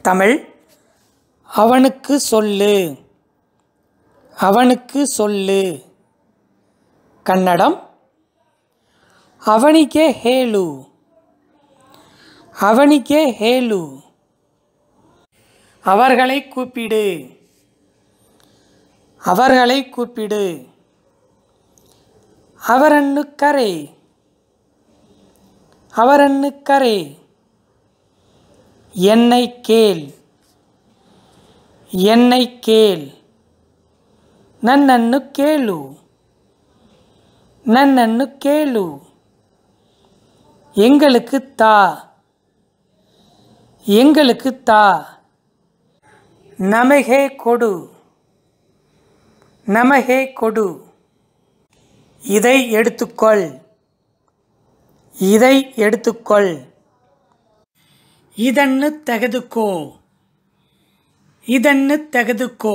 தமிழ் அவனுக்கு சொல்லு அவனுக்கு சொல்லு ಕನ್ನಡಂ ಅವನಿಗೆ ಹೇಳು ಅವನಿಗೆ ಹೇಳು அவர்களை கூப்பிடு அவர்களை கூப்பிடு ಅವರನ್ನು ಕರೆ ಅವರನ್ನು ಕರೆ என்னை ಕೇಳ್ என்னை ಕೇಳ್ ನನ್ನನ್ನು ಕೇಳು ನನ್ನನ್ನು ಕೇಳು எங்களுக்கு தா எங்களுக்கு தா ನಮಗೆ ಕೊಡು ನಮಗೆ ಕೊಡು இதை எடுத்துக்கொள் இதை எடுத்துக்கொள் ಇದನ್ನು ತೆಗೆದುಕೋ ಇದನ್ನು ತೆಗೆದುಕೋ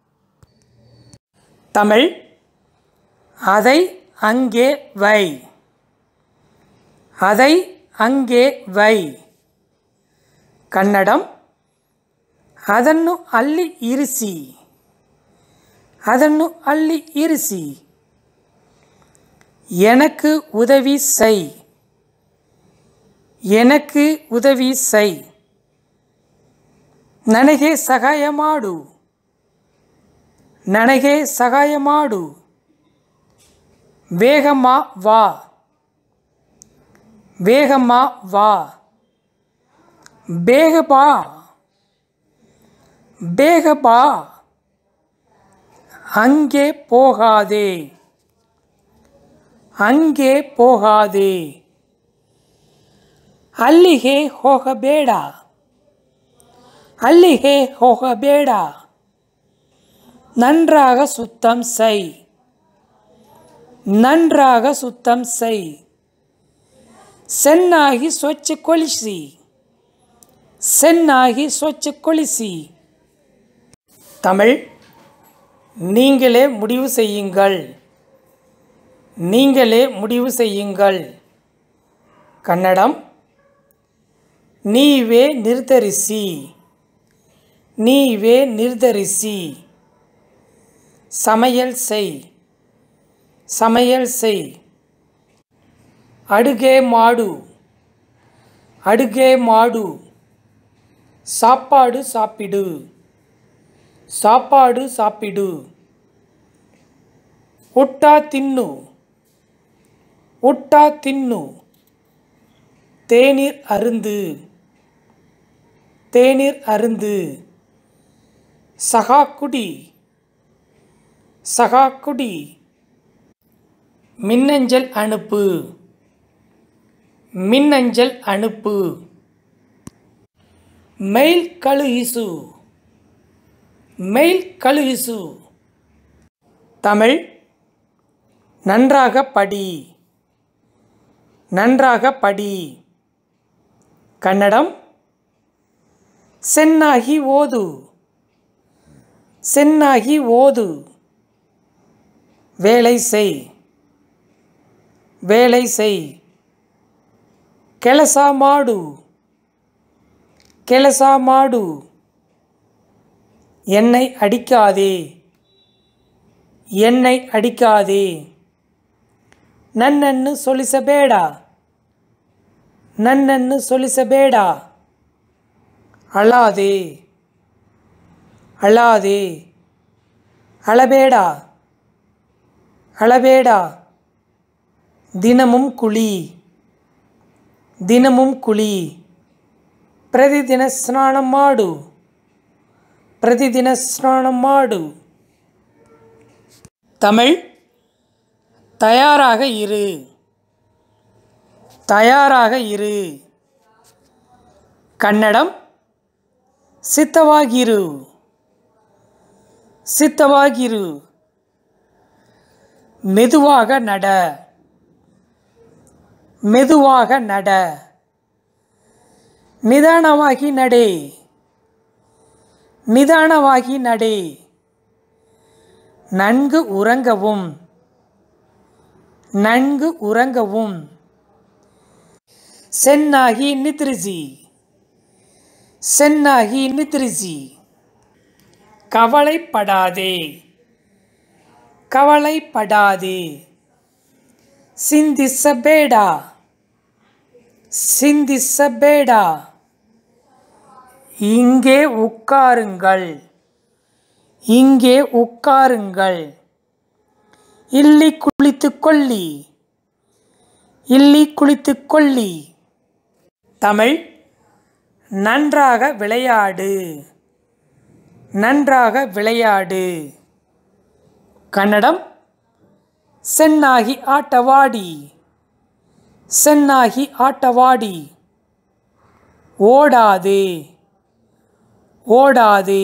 தமிழ் அதை அங்கே வை அதை அங்கே வை ಕನ್ನಡಂ ಅದನ್ನು ಅಲ್ಲಿ ಇರಿಸಿ ಅದನ್ನು ಅಲ್ಲಿ ಇರಿಸಿ எனக்கு உதவி செய் எனக்கு ಉದವಿ ಸೈ ನನಗೆ ಸಹಾಯ ಮಾಡು ನನಗೆ ಸಹಾಯ ಮಾಡು ಬೇಗಮ್ಮ வா வேகமா வா ಬೇಗ ಬಾ ಬೇಗ ಬಾ அங்கே போகாதே அங்கே போகாதே ಅಲ್ಲಿಗೆ ಹೋಗಬೇಡ ಅಲ್ಲಿಗೆ ಹೋಗಬೇಡ நன்றாக சுத்தம் செய் நன்றாக சுத்தம் செய் ಚೆನ್ನಾಗಿ ಸ್ವಚ್ಛಗೊಳಿಸಿ ಚೆನ್ನಾಗಿ ಸ್ವಚ್ಛಗೊಳಿಸಿ தமிழ் நீங்களே முடிவு செய்யுங்கள் நீங்களே முடிவு செய்யுங்கள் ಕನ್ನಡಂ ನೀವೇ ನಿರ್ಧರಿಸಿ ನೀವೇ ನಿರ್ಧರಿಸಿ சமையல் செய் சமையல் செய் ಅಡುಗೆ ಮಾಡು ಅಡುಗೆ ಮಾಡು சாப்பாடு சாப்பிடு சாப்பாடு சாப்பிடு ಊಟ ತಿನ್ನು ಊಟ ತಿನ್ನು தேநீர் அருந்து தேநீர் அருந்து சகா குடி சகா குடி மின்னஞ்சல் அனுப்பு மின்னஞ்சல் அனுப்பு மெயில் ಕಳುಹಿಸು மெயில் கழுகிசு தமிழ் நன்றாக படி நன்றாக படி ಕನ್ನಡಂ ಚೆನ್ನಾಗಿ ಓದು ಚೆನ್ನಾಗಿ ಓದು வேலை செய் வேலை செய் ಕೆಲಸ ಮಾಡು ಕೆಲಸ ಮಾಡು என்னை அடிக்காதே என்னை அடிக்காதே ನನ್ನನ್ನು ಸೊಲಿಸಬೇಡ ನನ್ನನ್ನು ಸೊಲಿಸಬೇಡ ಅಳಾದೆ ಅಳಾದೆ ಅಳಬೇಡ ಅಳಬೇಡ ದಿನமும் ಕುಳಿ ದಿನமும் ಕುಳಿ ಪ್ರತಿದಿನ ಸ್ನಾನ ಮಾಡು ಪ್ರತಿದಿನ ಸ್ನಾನ ಮಾಡು தமிழ் தயாராக இரு தயாராக இரு ಕನ್ನಡಂ ಸಿದ್ಧವಾಗಿರು ಸಿದ್ಧವಾಗಿರು மெதுவாக நட மெதுவாக நட நிதானವಾಗಿ ನಡೆ நிதானವಾಗಿ ನಡೆ நன்கு உறங்கவும் நன்கு உறங்கவும் ಚೆನ್ನಾಗಿ ನಿದ್ರಿಸಿ சென்னாகி நித்ரிசி கவலைப்படாதே கவலைப்படாதே சிந்திச பேடா சிந்திச பேடா இங்கே உட்காருங்கள் இங்கே உட்காருங்கள் இல்லி குளித்து கொள்ளி இல்லி குளித்து கொள்ளி தமிழ் நன்றாக விளையாடு நன்றாக விளையாடு கன்னடம் சென்னாகி ஆட்டவாடி சென்னாகி ஆட்டவாடி ஓடாதே ஓடாதே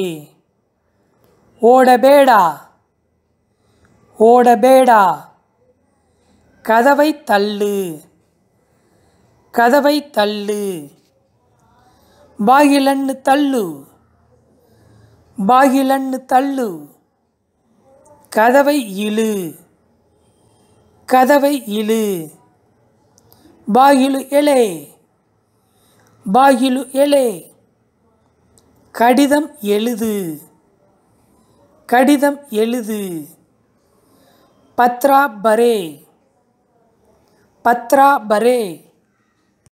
ஓடபேடா ஓடபேடா கதவை தள்ளு கதவை தள்ளு ಬಾಗಿಲನ್ನು ತಳ್ಳು ಬಾಗಿಲನ್ನು ತಳ್ಳು கதவை இழு கதவை இழு ಬಾಗಿಲು ಎಳೆ ಬಾಗಿಲು ಎಳೆ கடிதம் எழுது கடிதம் எழுது பத்ரா பரே பத்ரா பரே